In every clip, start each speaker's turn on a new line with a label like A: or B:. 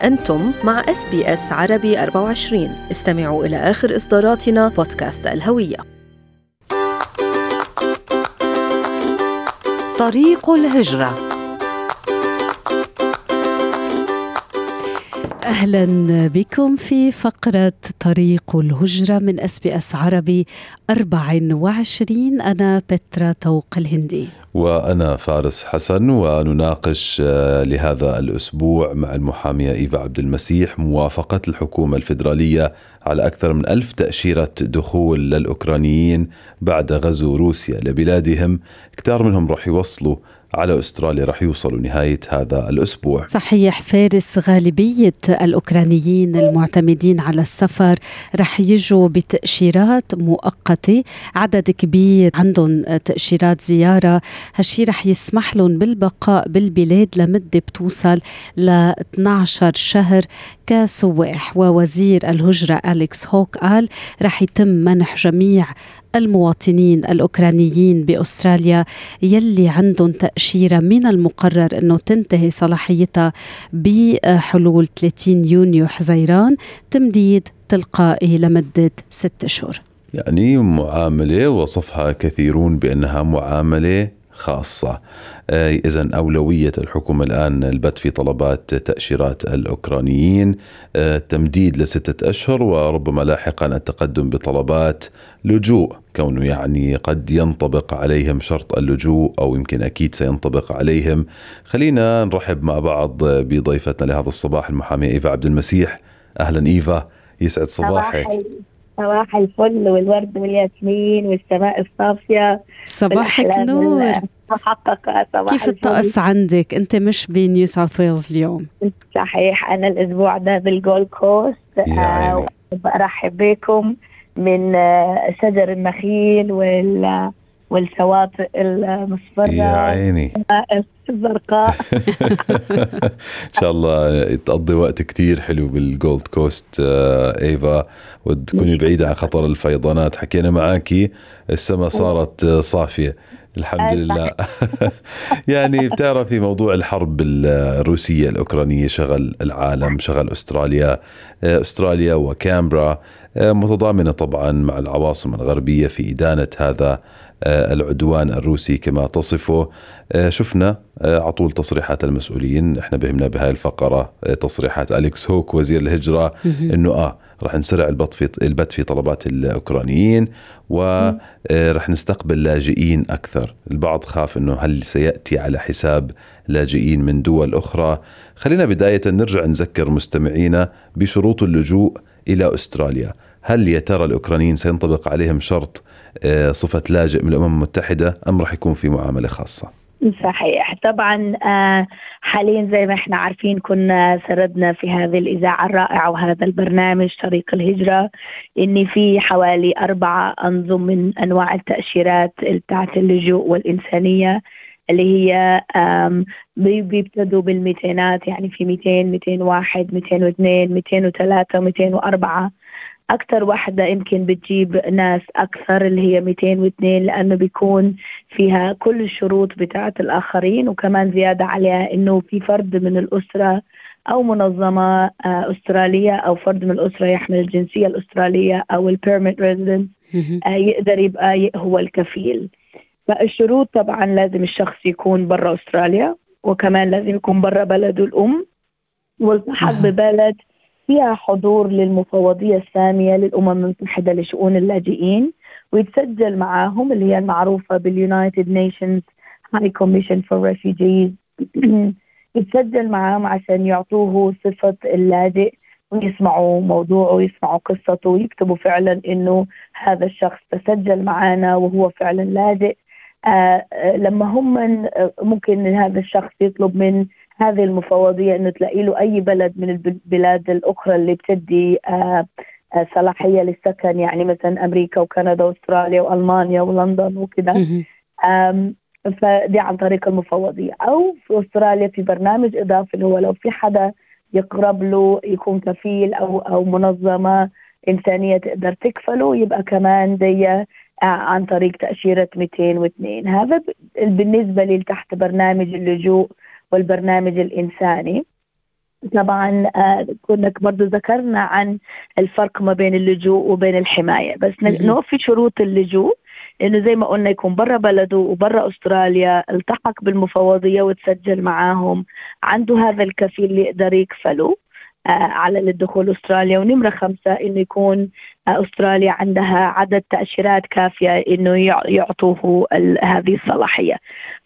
A: أنتم مع اس بي اس عربي 24 استمعوا إلى آخر إصداراتنا بودكاست الهوية طريق الهجرة
B: اهلا بكم في فقره طريق الهجره من اس بي اس عربي 24 انا بترا توق الهندي
C: وأنا فارس حسن ونناقش آه، لهذا الأسبوع مع المحامية إيفا عبد المسيح موافقة الحكومة الفيدرالية على أكثر من ألف تأشيرة دخول للأوكرانيين بعد غزو روسيا لبلادهم كتار منهم راح يوصلوا على استراليا رح يوصلوا نهايه هذا الاسبوع.
B: صحيح فارس غالبيه الاوكرانيين المعتمدين على السفر رح يجوا بتاشيرات مؤقته، عدد كبير عندهم تاشيرات زياره، هالشيء رح يسمح لهم بالبقاء بالبلاد لمده بتوصل ل 12 شهر كسواح ووزير الهجره اليكس هوك قال رح يتم منح جميع المواطنين الاوكرانيين باستراليا يلي عندهم تاشيره من المقرر انه تنتهي صلاحيتها بحلول 30 يونيو حزيران تمديد تلقائي لمده ست اشهر.
C: يعني معامله وصفها كثيرون بانها معامله خاصة إذا أولوية الحكومة الآن البت في طلبات تأشيرات الأوكرانيين آه، تمديد لستة أشهر وربما لاحقا التقدم بطلبات لجوء كونه يعني قد ينطبق عليهم شرط اللجوء أو يمكن أكيد سينطبق عليهم خلينا نرحب مع بعض بضيفتنا لهذا الصباح المحامية إيفا عبد المسيح أهلا إيفا يسعد صباحك
D: صباح الفل والورد والياسمين والسماء الصافية
B: صباحك نور
D: محققة صباح
B: كيف الطقس عندك؟ أنت مش بنيو ساوث ويلز اليوم
D: صحيح أنا الأسبوع ده بالجولد كوست آه برحب بكم من آه، شجر النخيل وال والشواطئ المصفرة
C: يا عيني
D: الزرقاء
C: ان شاء الله تقضي وقت كتير حلو بالجولد كوست آه، ايفا وتكوني بعيدة عن خطر الفيضانات حكينا معاكي السماء صارت صافية الحمد لله يعني بتعرفي موضوع الحرب الروسية الأوكرانية شغل العالم شغل أستراليا آه، أستراليا وكامبرا آه، متضامنة طبعا مع العواصم الغربية في إدانة هذا آه، العدوان الروسي كما تصفه شفنا على طول تصريحات المسؤولين احنا بهمنا بهاي الفقرة تصريحات أليكس هوك وزير الهجرة انه اه رح نسرع البت في البت في طلبات الاوكرانيين ورح آه، نستقبل لاجئين اكثر، البعض خاف انه هل سياتي على حساب لاجئين من دول اخرى؟ خلينا بدايه نرجع نذكر مستمعينا بشروط اللجوء الى استراليا، هل يا ترى الاوكرانيين سينطبق عليهم شرط آه، صفه لاجئ من الامم المتحده ام راح يكون في معامله خاصه؟
D: صحيح طبعا آه، حاليا زي ما احنا عارفين كنا سردنا في هذه الإذاعة الرائعة وهذا البرنامج طريق الهجرة إن في حوالي أربعة أنظم من أنواع التأشيرات بتاعت اللجوء والإنسانية اللي هي بيبتدوا بالميتينات يعني في 200 201 202 203 204 أكثر واحدة يمكن بتجيب ناس أكثر اللي هي 202 لأنه بيكون فيها كل الشروط بتاعة الآخرين وكمان زيادة عليها إنه في فرد من الأسرة أو منظمة آه، أسترالية أو فرد من الأسرة يحمل الجنسية الأسترالية أو البيرميت ريزيدنت آه، يقدر يبقى هو الكفيل فالشروط طبعا لازم الشخص يكون برا أستراليا وكمان لازم يكون برا بلده الأم والتحق ببلد فيها حضور للمفوضية السامية للأمم المتحدة لشؤون اللاجئين ويتسجل معاهم اللي هي المعروفة باليونايتد نيشنز هاي كوميشن فور ريفوجيز يتسجل معاهم عشان يعطوه صفة اللاجئ ويسمعوا موضوعه ويسمعوا قصته ويكتبوا فعلا انه هذا الشخص تسجل معنا وهو فعلا لاجئ آه, آه، لما هم ممكن هذا الشخص يطلب من هذه المفوضيه انه تلاقي له اي بلد من البلاد الاخرى اللي بتدي آه، آه، صلاحيه للسكن يعني مثلا امريكا وكندا واستراليا والمانيا ولندن وكذا فدي عن طريق المفوضيه او في استراليا في برنامج اضافي اللي هو لو في حدا يقرب له يكون كفيل او او منظمه انسانيه تقدر تكفله يبقى كمان زي آه، عن طريق تاشيره 202 هذا بالنسبه لي تحت برنامج اللجوء والبرنامج الإنساني طبعا آه، كنا برضو ذكرنا عن الفرق ما بين اللجوء وبين الحماية بس نوفي شروط اللجوء انه زي ما قلنا يكون برا بلده وبرا استراليا التحق بالمفوضيه وتسجل معاهم عنده هذا الكفيل اللي يقدر يكفله آه، على الدخول استراليا ونمره خمسه انه يكون آه، استراليا عندها عدد تاشيرات كافيه انه يعطوه هذه الصلاحيه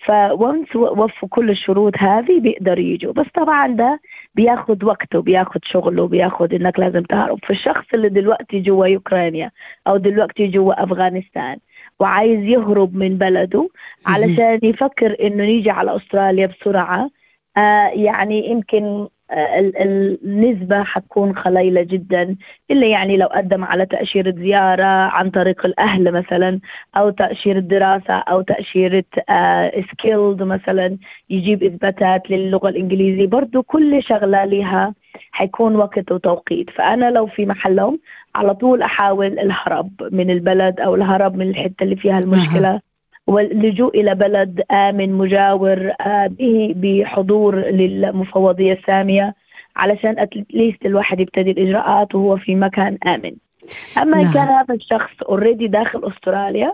D: فونس وفوا كل الشروط هذه بيقدروا يجوا بس طبعا ده بياخذ وقته بياخذ شغله بياخذ انك لازم تهرب فالشخص اللي دلوقتي جوا اوكرانيا او دلوقتي جوا افغانستان وعايز يهرب من بلده علشان يفكر انه يجي على استراليا بسرعه آه يعني يمكن آه النسبة حتكون قليلة جدا إلا يعني لو قدم على تأشيرة زيارة عن طريق الأهل مثلا أو تأشيرة دراسة أو تأشيرة سكيلد آه مثلا يجيب إثباتات للغة الإنجليزية برضو كل شغلة لها حيكون وقت وتوقيت فأنا لو في محلهم على طول احاول الهرب من البلد او الهرب من الحته اللي فيها المشكله واللجوء الى بلد امن مجاور آه، به بحضور للمفوضيه الساميه علشان اتليست الواحد يبتدي الاجراءات وهو في مكان امن اما نعم. ان كان هذا الشخص اوريدي داخل استراليا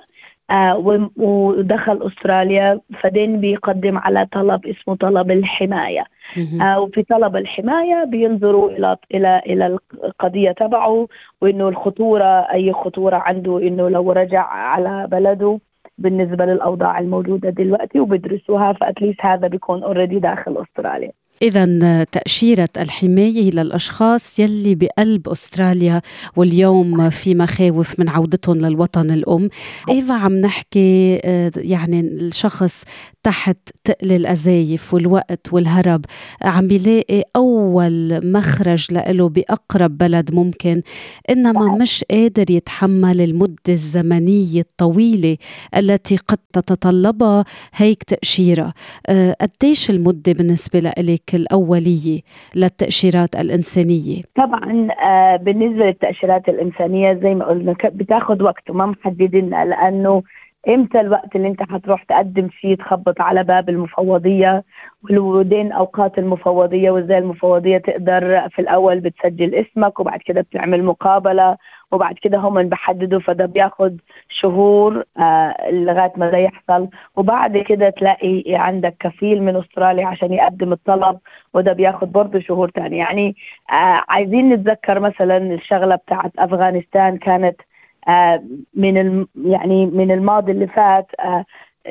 D: آه ودخل استراليا فدين بيقدم على طلب اسمه طلب الحمايه آه وفي طلب الحمايه بينظروا الى الى الى القضيه تبعه وانه الخطوره اي خطوره عنده انه لو رجع على بلده بالنسبه للاوضاع الموجوده دلوقتي وبيدرسوها فاتليست هذا بيكون اوريدي داخل استراليا
B: إذا تأشيرة الحماية للأشخاص يلي بقلب أستراليا واليوم في مخاوف من عودتهم للوطن الأم إيفا عم نحكي آه، يعني الشخص تحت تقل الأزايف والوقت والهرب عم بيلاقي أول مخرج له بأقرب بلد ممكن إنما مش قادر يتحمل المدة الزمنية الطويلة التي قد تتطلبها هيك تأشيرة آه، قديش المدة بالنسبة لك الأولية للتأشيرات الإنسانية؟
D: طبعا آه، بالنسبة للتأشيرات الإنسانية زي ما قلنا بتاخذ وقت وما محددين لأنه امتى الوقت اللي انت حتروح تقدم فيه تخبط على باب المفوضيه والودين اوقات المفوضيه وازاي المفوضيه تقدر في الاول بتسجل اسمك وبعد كده بتعمل مقابله وبعد كده هم بحددوا فده بياخد شهور آه لغايه ما ده يحصل وبعد كده تلاقي عندك كفيل من استراليا عشان يقدم الطلب وده بياخد برضه شهور تانية يعني آه عايزين نتذكر مثلا الشغله بتاعت افغانستان كانت آه من يعني من الماضي اللي فات آه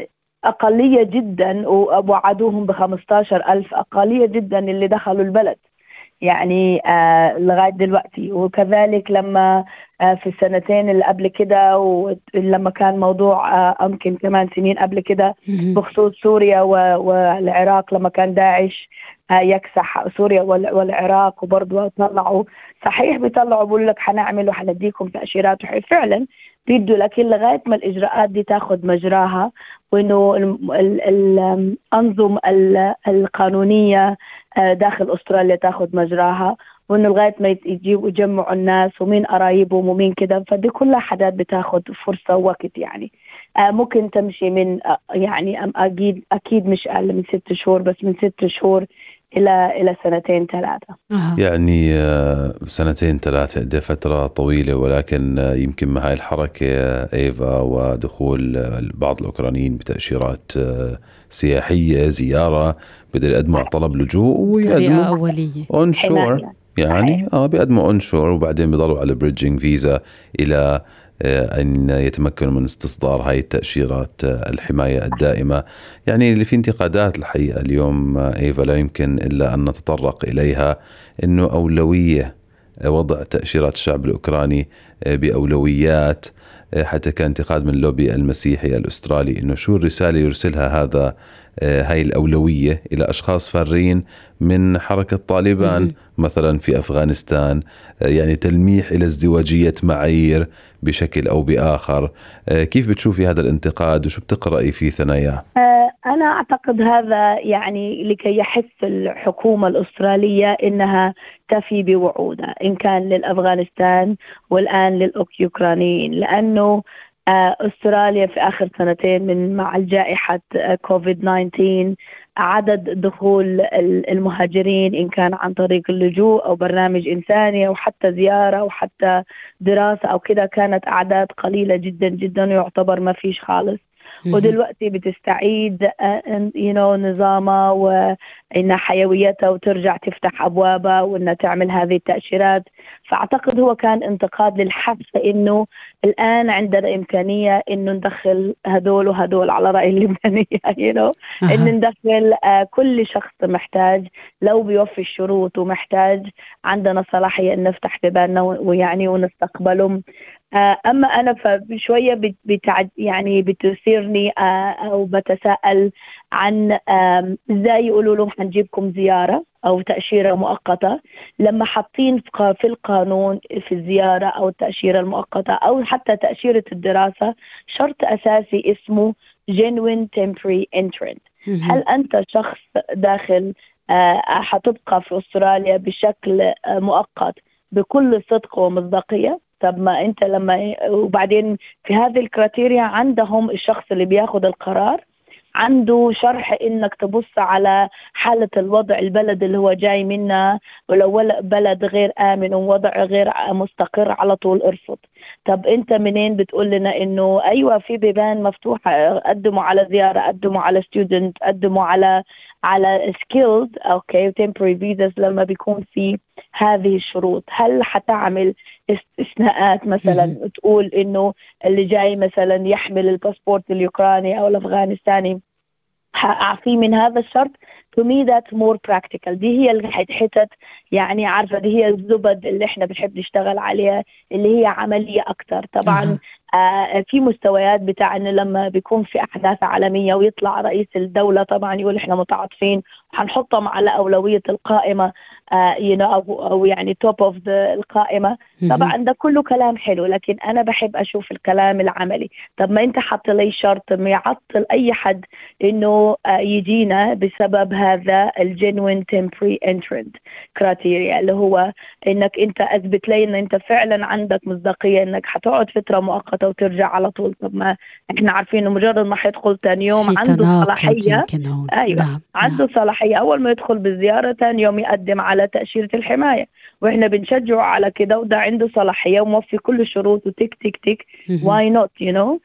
D: أقلية جدا ووعدوهم ب 15 ألف أقلية جدا اللي دخلوا البلد يعني آه لغايه دلوقتي وكذلك لما آه في السنتين اللي قبل كده ولما كان موضوع آه يمكن كمان سنين قبل كده بخصوص سوريا والعراق لما كان داعش آه يكسح سوريا والعراق وبرضه طلعوا صحيح بيطلعوا بيقول لك حنعمل وحنديكم تاشيرات فعلا بيدوا لكن لغايه ما الاجراءات دي تاخذ مجراها وانه الانظمه القانونيه آه، داخل استراليا تاخذ مجراها وانه لغايه ما يجيبوا يجمعوا الناس ومين قرايبهم ومين كده فدي كلها حاجات بتاخذ فرصه ووقت يعني آه، ممكن تمشي من آه، يعني اكيد اكيد مش اقل من ست شهور بس من ست شهور الى الى سنتين ثلاثه
C: يعني سنتين ثلاثه دي فتره طويله ولكن يمكن مع هاي الحركه ايفا ودخول بعض الاوكرانيين بتاشيرات سياحيه زياره بدل يقدموا على طلب لجوء
B: ويقدموا اوليه
C: اون شور يعني اه بيقدموا اون شور وبعدين بيضلوا على بريدجينج فيزا الى آه، أن يتمكنوا من استصدار هاي التأشيرات آه، الحماية الدائمة يعني اللي في انتقادات الحقيقة اليوم آه، إيفا لا يمكن إلا أن نتطرق إليها أنه أولوية وضع تأشيرات الشعب الأوكراني بأولويات حتى كان انتقاد من اللوبي المسيحي الأسترالي أنه شو الرسالة يرسلها هذا هاي الأولوية إلى أشخاص فارين من حركة طالبان مثلا في أفغانستان يعني تلميح إلى ازدواجية معايير بشكل أو بآخر كيف بتشوفي هذا الانتقاد وشو بتقرأي في ثناياه؟
D: أنا أعتقد هذا يعني لكي يحث الحكومة الأسترالية إنها تفي بوعودها إن كان للأفغانستان والآن للأوكرانيين لأنه استراليا في اخر سنتين من مع الجائحه كوفيد 19 عدد دخول المهاجرين إن كان عن طريق اللجوء أو برنامج إنساني أو حتى زيارة أو حتى دراسة أو كده كانت أعداد قليلة جدا جدا ويعتبر ما فيش خالص ودلوقتي بتستعيد يو نو نظامها وانها حيويتها وترجع تفتح ابوابها وانها تعمل هذه التاشيرات فاعتقد هو كان انتقاد للحث انه الان عندنا امكانيه انه ندخل هذول وهذول على راي اللبنانيه يو نو انه ندخل كل شخص محتاج لو بيوفي الشروط ومحتاج عندنا صلاحيه ان نفتح بيباننا ويعني ونستقبلهم اما انا فشويه بتعد يعني بتثيرني او بتساءل عن ازاي يقولوا لهم حنجيبكم زياره او تاشيره مؤقته لما حاطين في القانون في الزياره او التاشيره المؤقته او حتى تاشيره الدراسه شرط اساسي اسمه genuine temporary entrant هل انت شخص داخل حتبقى في استراليا بشكل مؤقت بكل صدق ومصداقيه طب ما انت لما وبعدين في هذه الكريتيريا عندهم الشخص اللي بياخذ القرار عنده شرح انك تبص على حاله الوضع البلد اللي هو جاي منها ولو بلد غير امن ووضع غير مستقر على طول ارفض طب انت منين بتقول لنا انه ايوه في بيبان مفتوحه قدموا على زياره قدموا على ستودنت قدموا على على سكيلز اوكي temporary فيزاز لما بيكون في هذه الشروط هل حتعمل استثناءات مثلا تقول انه اللي جاي مثلا يحمل الباسبورت اليوكراني او الافغانستاني اعفيه من هذا الشرط to me that's more practical دي هي الحتت يعني عارفه دي هي الزبد اللي احنا بنحب نشتغل عليها اللي هي عمليه اكثر طبعا آه في مستويات بتاع انه لما بيكون في احداث عالميه ويطلع رئيس الدوله طبعا يقول احنا متعاطفين وحنحطهم على اولويه القائمه آه you know او او يعني توب اوف القائمه طبعا ده كله كلام حلو لكن انا بحب اشوف الكلام العملي طب ما انت حط لي شرط ما يعطل اي حد انه آه يجينا بسبب هذا الجينوين تمبري انترنت كرايتيريا اللي هو انك انت اثبت لي ان انت فعلا عندك مصداقيه انك حتقعد فتره مؤقته وترجع على طول طب ما احنا عارفين انه مجرد ما حيدخل ثاني يوم عنده صلاحيه ايوه نعم. عنده نعم. صلاحيه اول ما يدخل بالزياره ثاني يوم يقدم على تاشيره الحمايه واحنا بنشجعه على كده وده عنده صلاحيه وموفي كل الشروط وتك تك تك واي نوت يو نو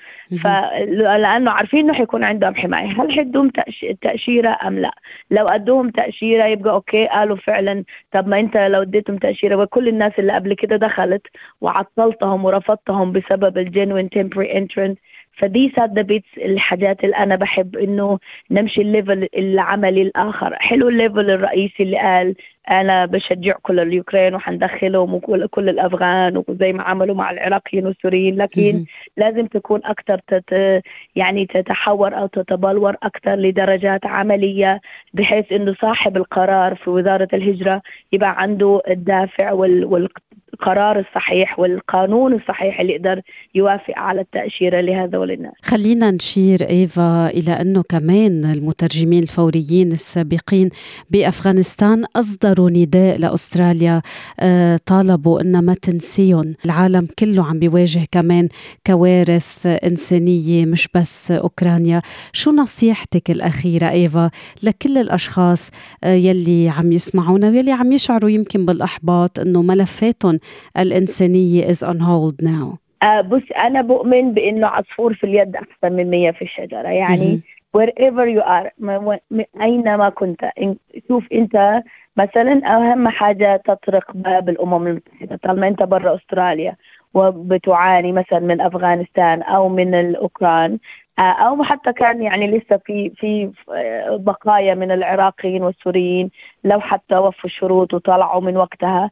D: فلانه عارفين انه حيكون عندهم حمايه هل حدهم تاشيره ام لا لو ادوهم تاشيره يبقى اوكي قالوا فعلا طب ما انت لو اديتهم تاشيره وكل الناس اللي قبل كده دخلت وعطلتهم ورفضتهم بسبب الجينوين تمبري انترنت فدي ساد بيتس الحاجات اللي انا بحب انه نمشي الليفل العملي الاخر حلو الليفل الرئيسي اللي قال انا بشجع كل اليوكرين وحندخلهم وكل كل الافغان وزي ما عملوا مع العراقيين والسوريين لكن لازم تكون اكثر تت يعني تتحور او تتبلور اكثر لدرجات عمليه بحيث انه صاحب القرار في وزاره الهجره يبقى عنده الدافع وال, وال القرار الصحيح والقانون الصحيح اللي يقدر يوافق على التأشيرة لهذول الناس
B: خلينا نشير إيفا إلى أنه كمان المترجمين الفوريين السابقين بأفغانستان أصدروا نداء لأستراليا طالبوا أن ما تنسيهم العالم كله عم بيواجه كمان كوارث إنسانية مش بس أوكرانيا شو نصيحتك الأخيرة إيفا لكل الأشخاص يلي عم يسمعونا ويلي عم يشعروا يمكن بالإحباط أنه ملفاتهم الإنسانية is on hold now
D: آه بص أنا بؤمن بأنه عصفور في اليد أحسن من مية في الشجرة يعني wherever you are أينما كنت شوف أنت مثلا أهم حاجة تطرق باب الأمم المتحدة طالما أنت برا أستراليا وبتعاني مثلا من أفغانستان أو من الأوكران او حتى كان يعني لسه في في بقايا من العراقيين والسوريين لو حتى وفوا الشروط وطلعوا من وقتها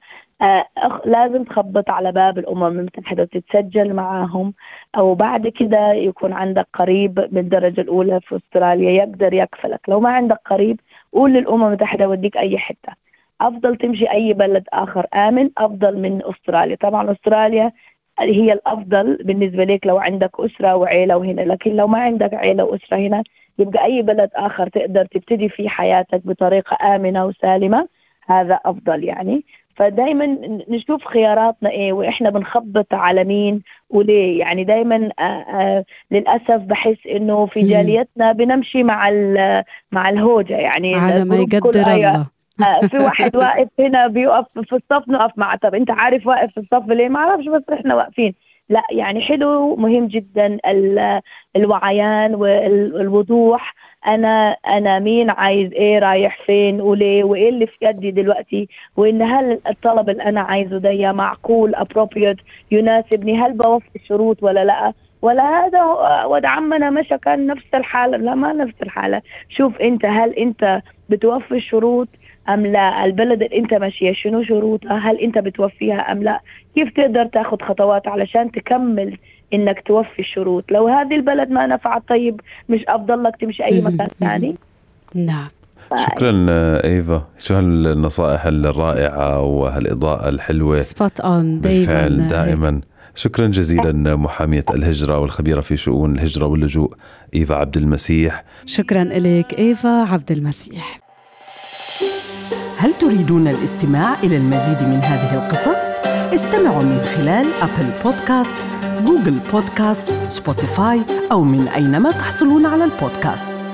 D: لازم تخبط على باب الامم المتحده وتتسجل معاهم او بعد كده يكون عندك قريب من الدرجه الاولى في استراليا يقدر يكفلك لو ما عندك قريب قول للامم المتحده وديك اي حته افضل تمشي اي بلد اخر امن افضل من استراليا طبعا استراليا هي الافضل بالنسبه لك لو عندك اسره وعيله وهنا لكن لو ما عندك عيله واسره هنا يبقى اي بلد اخر تقدر تبتدي فيه حياتك بطريقه امنه وسالمه هذا افضل يعني فدايما نشوف خياراتنا ايه واحنا بنخبط على مين وليه يعني دايما آه، آه، للاسف بحس انه في جاليتنا بنمشي مع مع الهوجه يعني
B: على ما يقدر الله
D: آه، في واحد واقف هنا بيقف في الصف نقف معه طب انت عارف واقف في الصف ليه ما اعرفش بس احنا واقفين لا يعني حلو مهم جدا الوعيان والوضوح انا انا مين عايز ايه رايح فين وليه وايه اللي في يدي دلوقتي وان هل الطلب اللي انا عايزه ده معقول appropriate يناسبني هل بوفي الشروط ولا لا ولا هذا ود عمنا مشى كان نفس الحالة لا ما نفس الحالة شوف انت هل انت بتوفي الشروط ام لا البلد اللي انت ماشيه شنو شروطها هل انت بتوفيها ام لا كيف تقدر تاخذ خطوات علشان تكمل انك توفي الشروط لو هذه البلد ما نفعت طيب مش افضل لك تمشي اي مكان ثاني
B: نعم
C: شكرا ايفا شو هالنصائح الرائعه وهالاضاءه الحلوه
B: سبوت اون
C: بالفعل دائما شكرا جزيلا محامية الهجرة والخبيرة في شؤون الهجرة واللجوء إيفا عبد المسيح
B: شكرا لك إيفا عبد المسيح
E: هل تريدون الاستماع إلى المزيد من هذه القصص؟ استمعوا من خلال أبل بودكاست، جوجل بودكاست، سبوتيفاي أو من أينما تحصلون على البودكاست